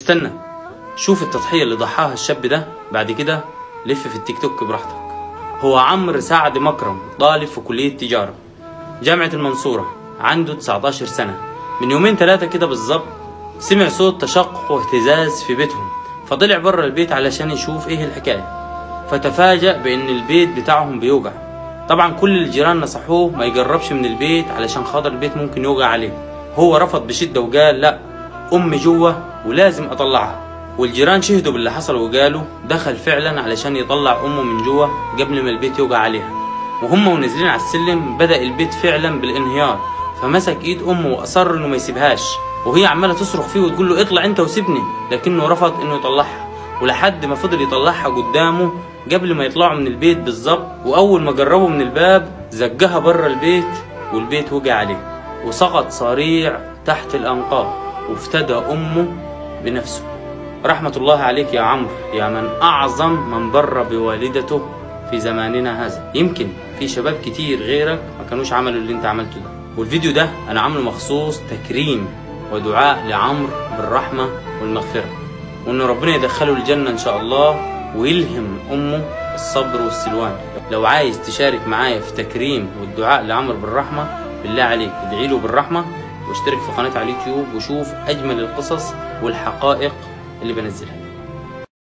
واستنى شوف التضحية اللي ضحاها الشاب ده بعد كده لف في التيك توك براحتك هو عمرو سعد مكرم طالب في كلية تجارة جامعة المنصورة عنده 19 سنة من يومين ثلاثة كده بالظبط سمع صوت تشقق واهتزاز في بيتهم فطلع بره البيت علشان يشوف ايه الحكاية فتفاجأ بان البيت بتاعهم بيوجع طبعا كل الجيران نصحوه ما يجربش من البيت علشان خاطر البيت ممكن يوجع عليه هو رفض بشدة وقال لا امي جوه ولازم اطلعها والجيران شهدوا باللي حصل وقالوا دخل فعلا علشان يطلع امه من جوه قبل ما البيت يوجع عليها وهم ونازلين على السلم بدأ البيت فعلا بالانهيار فمسك ايد امه واصر انه ما يسيبهاش وهي عماله تصرخ فيه وتقول له اطلع انت وسيبني لكنه رفض انه يطلعها ولحد ما فضل يطلعها قدامه قبل ما يطلعوا من البيت بالظبط واول ما جربوا من الباب زجها بره البيت والبيت وقع عليه وسقط صريع تحت الانقاض وافتدى امه بنفسه رحمة الله عليك يا عمرو يا من أعظم من بر بوالدته في زماننا هذا يمكن في شباب كتير غيرك ما كانوش عملوا اللي انت عملته ده والفيديو ده أنا عامله مخصوص تكريم ودعاء لعمرو بالرحمة والمغفرة وإن ربنا يدخله الجنة إن شاء الله ويلهم أمه الصبر والسلوان لو عايز تشارك معايا في تكريم والدعاء لعمرو بالرحمة بالله عليك ادعي له بالرحمة واشترك في قناتي على اليوتيوب وشوف أجمل القصص والحقائق اللي بنزلها